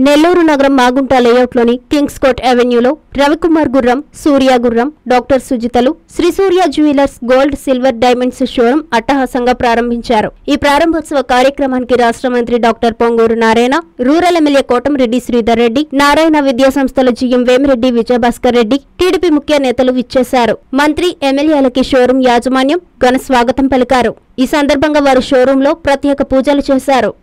నెల్లూరు నగరం మాగుంట లేఅవుట్లోని kings court అవెన్యూలో రవికుమార్ గుర్రం సూర్య గుర్రం డాక్టర్ సుజితలు Sri Surya jewellers gold silver diamonds showroom అట్టహాసంగా ప్రారంభించారు ఈ ప్రారంభోత్సవ కార్యక్రమానికి రాష్ట్ర మంత్రి doctor Ponguru Narayana rural MLA Kotamreddy Sridhar Reddy Narayana విద్యా సంస్థల జీఎం వేమిరెడ్డి విజయభాస్కర్ రెడ్డి టీడీపీ ముఖ్య నేతలు విచ్చేశారు మంత్రి ఎమ్మెల్యేలకి షోరూం యాజమాన్యం ఘన స్వాగతం పలికారు ఈ సందర్భంగా వారు షోరూంలో ప్రత్యేక పూజలు చేశారు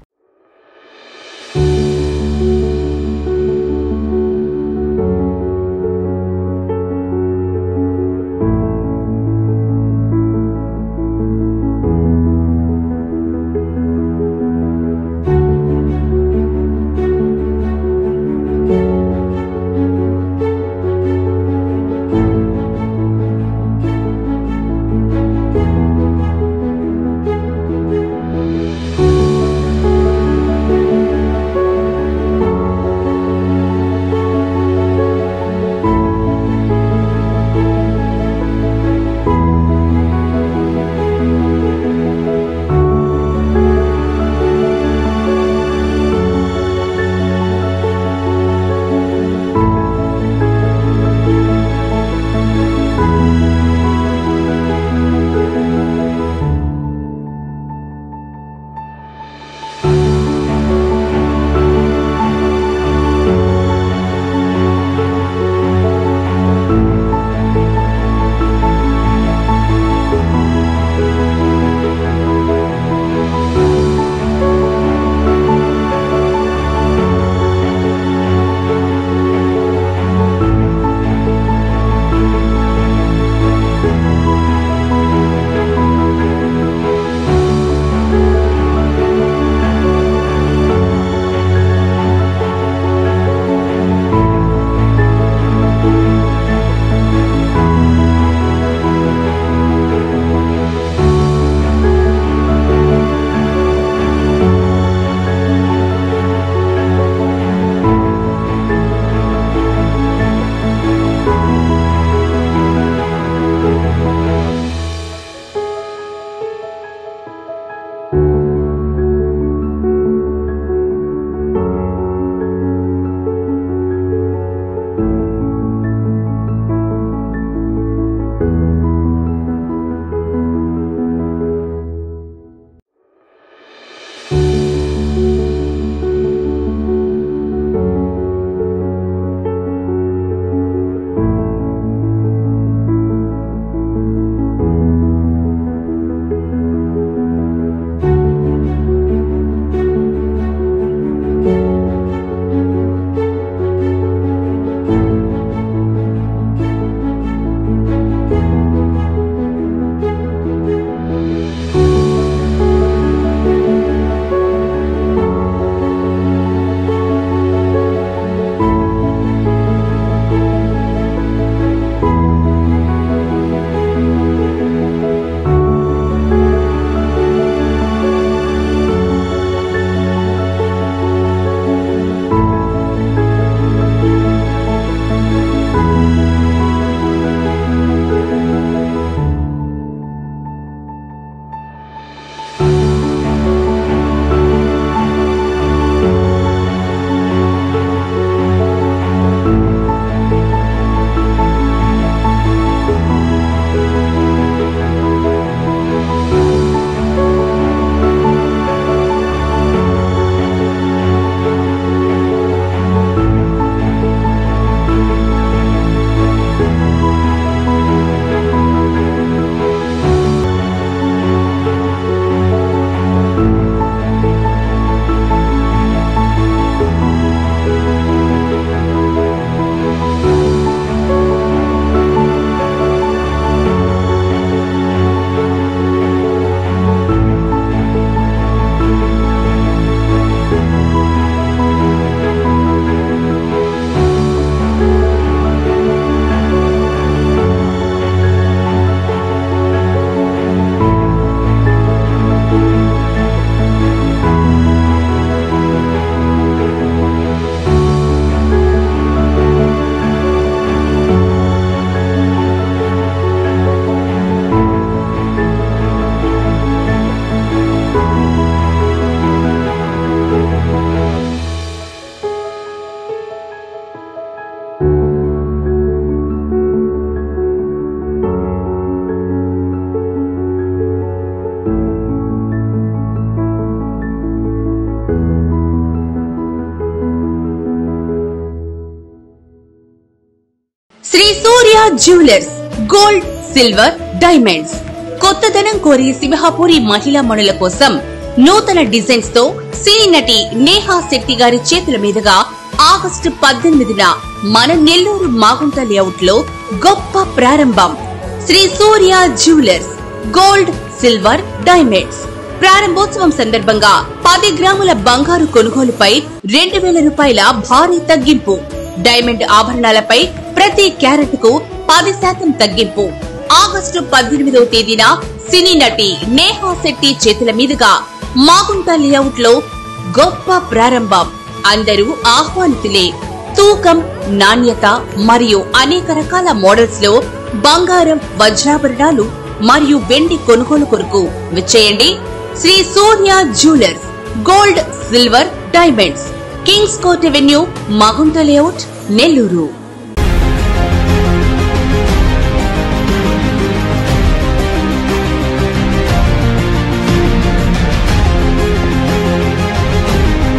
జ్యువెలర్స్ గోల్డ్ సిల్వర్ డైమండ్స్ కొత్తదనం కోరి సింహపురి మహిళా మణుల కోసం నూతన డిజైన్స్ తో సినీ నటి నేహా శెట్టి గారి చేతుల మీదుగా ఆగస్టు పద్దెనిమిదిన మన నెల్లూరు మాగుంట లేఅవుట్ లో గొప్ప ప్రారంభం Sri Surya jewellers gold silver diamonds ప్రారంభోత్సవం సందర్భంగా పది గ్రాముల బంగారు కొనుగోలుపై రెండు వేల రూపాయల భారీ తగ్గింపు డైమండ్ ఆభరణాలపై ప్రతి క్యారెట్ కు పది శాతం తగ్గింపు ఆగస్టు పద్దెనిమిదవ తేదీన సినీ నటి నేహా శెట్టి చేతుల మీదుగా మాగుంట లేఅవుట్ లో గొప్ప ప్రారంభం అందరూ ఆహ్వానితులే తూకం నాణ్యత మరియు అనేక రకాల మోడల్స్ లో బంగారం వజ్రాభరణాలు మరియు వెండి కొనుగోలు కొరకు విచ్చేయండి Sri Surya jewellers gold silver diamonds kings court avenue Magunta layout Nellore